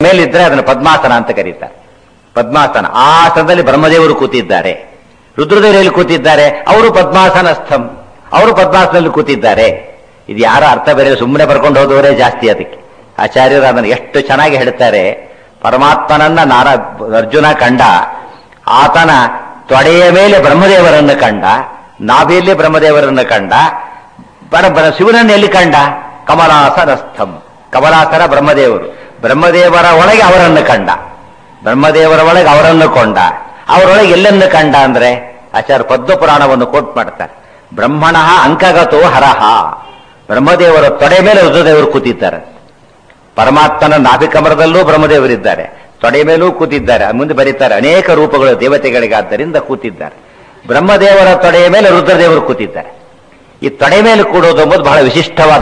ಮೇಲಿದ್ರೆ ಅದನ್ನು ಪದ್ಮಾಸನ ಅಂತ ಕರೀತಾರೆ ಪದ್ಮಾಸನ ಆ ಆಸನದಲ್ಲಿ ಬ್ರಹ್ಮದೇವರು ಕೂತಿದ್ದಾರೆ ರುದ್ರದೇವರಲ್ಲಿ ಕೂತಿದ್ದಾರೆ ಅವರು ಪದ್ಮಾಸನಸ್ಥಂ ಅವರು ಪದ್ಮಾಸನದಲ್ಲಿ ಕೂತಿದ್ದಾರೆ ಇದು ಯಾರ ಅರ್ಥ ಬೇರೆ ಸುಮ್ಮನೆ ಬರ್ಕೊಂಡು ಹೋದವರೇ ಜಾಸ್ತಿ ಅದಕ್ಕೆ ಆಚಾರ್ಯರು ಅದನ್ನು ಎಷ್ಟು ಚೆನ್ನಾಗಿ ಹೇಳ್ತಾರೆ ಪರಮಾತ್ಮನನ್ನ ನಾರ ಅರ್ಜುನ ಕಂಡ ಆತನ ತೊಡೆಯ ಮೇಲೆ ಬ್ರಹ್ಮದೇವರನ್ನು ಕಂಡ ನಾಭಿಯಲ್ಲಿ ಬ್ರಹ್ಮದೇವರನ್ನು ಕಂಡ ಬರ ಬರ ಶಿವನನ್ನು ಎಲ್ಲಿ ಕಂಡ ಕಮಲಾಸನಸ್ಥಂ ಕಮಲಾಸನ ಬ್ರಹ್ಮದೇವರು ಬ್ರಹ್ಮದೇವರ ಒಳಗೆ ಅವರನ್ನು ಕಂಡ ಬ್ರಹ್ಮದೇವರ ಒಳಗೆ ಅವರನ್ನು ಕೊಂಡ ಅವರೊಳಗೆ ಎಲ್ಲನ್ನು ಕಂಡ ಅಂದ್ರೆ ಆಚಾರ್ಯ ಪದ್ಮ ಪುರಾಣವನ್ನು ಕೋಟ್ ಮಾಡ್ತಾರೆ ಬ್ರಹ್ಮಣ ಅಂಕಗತೋ ಹರಹ ಬ್ರಹ್ಮದೇವರ ತೊಡೆ ಮೇಲೆ ರುದ್ರದೇವರು ಕೂತಿದ್ದಾರೆ ಪರಮಾತ್ಮನ ನಾಭಿಕಮರದಲ್ಲೂ ಬ್ರಹ್ಮದೇವರಿದ್ದಾರೆ ತೊಡೆ ಮೇಲೂ ಕೂತಿದ್ದಾರೆ ಮುಂದೆ ಬರೀತಾರೆ ಅನೇಕ ರೂಪಗಳು ದೇವತೆಗಳಿಗಾದ್ದರಿಂದ ಕೂತಿದ್ದಾರೆ ಬ್ರಹ್ಮದೇವರ ತೊಡೆಯ ಮೇಲೆ ರುದ್ರದೇವರು ಕೂತಿದ್ದಾರೆ ಈ ತೊಡೆ ಮೇಲೆ ಕೂಡೋದು ಎಂಬುದು ಬಹಳ ವಿಶಿಷ್ಟವಾದ